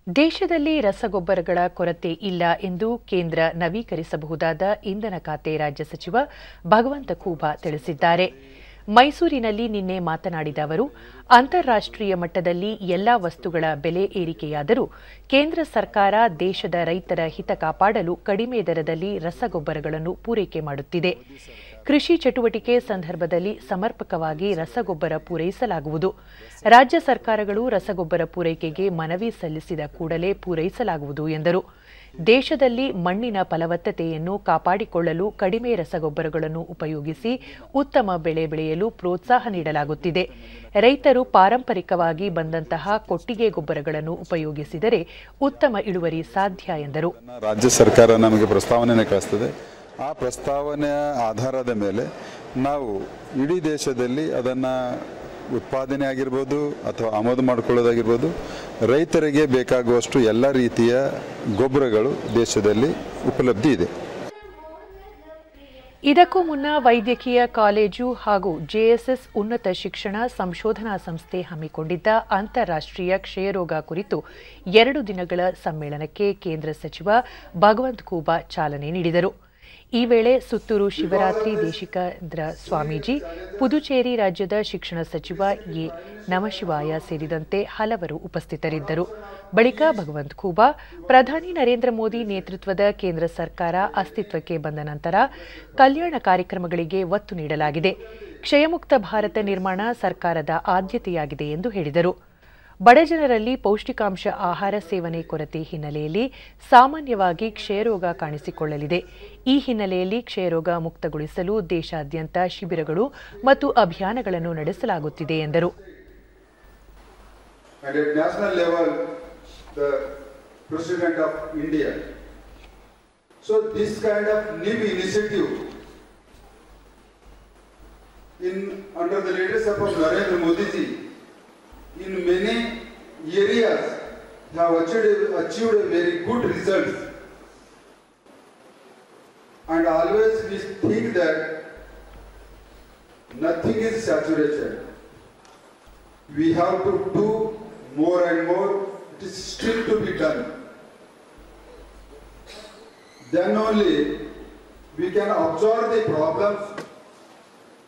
ದೇಶದಲ್ಲಿ ರಸಗೊಬ್ಬರಗಳ ಕೊರತೆ ಇಲ್ಲ ಎಂದು ಕೇಂದ್ರ ನವೀಕರಿಸಬಹುದಾದ ಇಂಧನ ಖಾತೆ ರಾಜ್ಯ ಸಚಿವ ಭಗವಂತ ಖೂಬಾ ತಿಳಿಸಿದ್ದಾರೆ ಮೈಸೂರಿನಲ್ಲಿ ನಿನ್ನೆ ಮಾತನಾಡಿದ ಅವರು ಅಂತಾರಾಷ್ಟ್ರೀಯ ಮಟ್ಟದಲ್ಲಿ ಎಲ್ಲಾ ವಸ್ತುಗಳ ಬೆಲೆ ಏರಿಕೆಯಾದರೂ ಕೇಂದ್ರ ಸರ್ಕಾರ ದೇಶದ ರೈತರ ಹಿತ ಕಾಪಾಡಲು ಕಡಿಮೆ ದರದಲ್ಲಿ ರಸಗೊಬ್ಬರಗಳನ್ನು ಪೂರೈಕೆ ಮಾಡುತ್ತಿದೆ ಕೃಷಿ ಚಟುವಟಿಕೆ ಸಂದರ್ಭದಲ್ಲಿ ಸಮರ್ಪಕವಾಗಿ ರಸಗೊಬ್ಬರ ಪೂರೈಸಲಾಗುವುದು ರಾಜ್ಯ ಸರ್ಕಾರಗಳು ರಸಗೊಬ್ಬರ ಪೂರೈಕೆಗೆ ಮನವಿ ಸಲ್ಲಿಸಿದ ಕೂಡಲೇ ಪೂರೈಸಲಾಗುವುದು ಎಂದರು ದೇಶದಲ್ಲಿ ಮಣ್ಣಿನ ಫಲವತ್ತತೆಯನ್ನು ಕಾಪಾಡಿಕೊಳ್ಳಲು ಕಡಿಮೆ ರಸಗೊಬ್ಬರಗಳನ್ನು ಉಪಯೋಗಿಸಿ ಉತ್ತಮ ಬೆಳೆ ಬೆಳೆಯಲು ಪ್ರೋತ್ಸಾಹ ನೀಡಲಾಗುತ್ತಿದೆ ರೈತರು ಪಾರಂಪರಿಕವಾಗಿ ಬಂದಂತಹ ಕೊಟ್ಟಿಗೆ ಗೊಬ್ಬರಗಳನ್ನು ಉಪಯೋಗಿಸಿದರೆ ಉತ್ತಮ ಇಳುವರಿ ಸಾಧ್ಯ ಎಂದರು ರಾಜ್ಯ ಸರ್ಕಾರ ನಮಗೆ ಪ್ರಸ್ತಾವನೆಯನ್ನು ಕಳಿಸ್ತದೆ ಆ ಪ್ರಸ್ತಾವನೆಯ ಆಧಾರದ ಮೇಲೆ ನಾವು ಇಡೀ ದೇಶದಲ್ಲಿ ಅದನ್ನು ಉತ್ಪಾದನೆ ಆಗಿರ್ಬೋದು ಅಥವಾ ಆಮದು ಮಾಡಿಕೊಳ್ಳೋದಾಗಿರ್ಬೋದು ರೈತರಿಗೆ ಬೇಕಾಗುವಷ್ಟು ಎಲ್ಲ ರೀತಿಯ ಗೊಬ್ಬರಗಳು ದೇಶದಲ್ಲಿ ಉಪಲಬ್ಧಿ ಇದೆ ಇದಕ್ಕೂ ಮುನ್ನ ವೈದ್ಯಕೀಯ ಕಾಲೇಜು ಹಾಗೂ ಜೆಎಸ್ಎಸ್ ಉನ್ನತ ಶಿಕ್ಷಣ ಸಂಶೋಧನಾ ಸಂಸ್ಥೆ ಹಮ್ಮಿಕೊಂಡಿದ್ದ ಅಂತಾರಾಷ್ಟ್ರೀಯ ಕ್ಷಯರೋಗ ಕುರಿತು ಎರಡು ದಿನಗಳ ಸಮ್ಮೇಳನಕ್ಕೆ ಕೇಂದ್ರ ಸಚಿವ ಭಗವಂತ್ ಖೂಬಾ ಚಾಲನೆ ನೀಡಿದರು ಈ ವೇಳೆ ಸುತ್ತೂರು ಶಿವರಾತ್ರಿ ದೇಶಿಕೇಂದ್ರ ಸ್ವಾಮೀಜಿ ಪುದುಚೇರಿ ರಾಜ್ಯದ ಶಿಕ್ಷಣ ಸಚಿವ ಎ ನಮಶಿವಾಯ ಸೇರಿದಂತೆ ಹಲವರು ಉಪಸ್ಥಿತರಿದ್ದರು ಬಳಿಕ ಭಗವಂತ್ ಖೂಬಾ ಪ್ರಧಾನಿ ನರೇಂದ್ರ ಮೋದಿ ನೇತೃತ್ವದ ಕೇಂದ್ರ ಸರ್ಕಾರ ಅಸ್ತಿತ್ವಕ್ಕೆ ಬಂದ ನಂತರ ಕಲ್ಯಾಣ ಕಾರ್ಯಕ್ರಮಗಳಿಗೆ ಒತ್ತು ನೀಡಲಾಗಿದೆ ಕ್ಷಯಮುಕ್ತ ಭಾರತ ನಿರ್ಮಾಣ ಸರ್ಕಾರದ ಆದ್ಯತೆಯಾಗಿದೆ ಎಂದು ಹೇಳಿದರು ಬಡಜನರಲ್ಲಿ ಪೌಷ್ಟಿಕಾಂಶ ಆಹಾರ ಸೇವನೆ ಕೊರತೆ ಹಿನ್ನೆಲೆಯಲ್ಲಿ ಸಾಮಾನ್ಯವಾಗಿ ಕ್ಷಯರೋಗ ಕಾಣಿಸಿಕೊಳ್ಳಲಿದೆ ಈ ಹಿನ್ನೆಲೆಯಲ್ಲಿ ಕ್ಷಯರೋಗ ಮುಕ್ತಗೊಳಿಸಲು ದೇಶಾದ್ಯಂತ ಶಿಬಿರಗಳು ಮತ್ತು ಅಭಿಯಾನಗಳನ್ನು ನಡೆಸಲಾಗುತ್ತಿದೆ ಎಂದರು And at national level, the President of India. So this kind of new initiative in, under the leadership of Narendra Modi ji, in many areas have achieved, achieved a very good results. And always we think that nothing is saturated. We have to do more and more. It is still to be done. Then only we can absorb the problems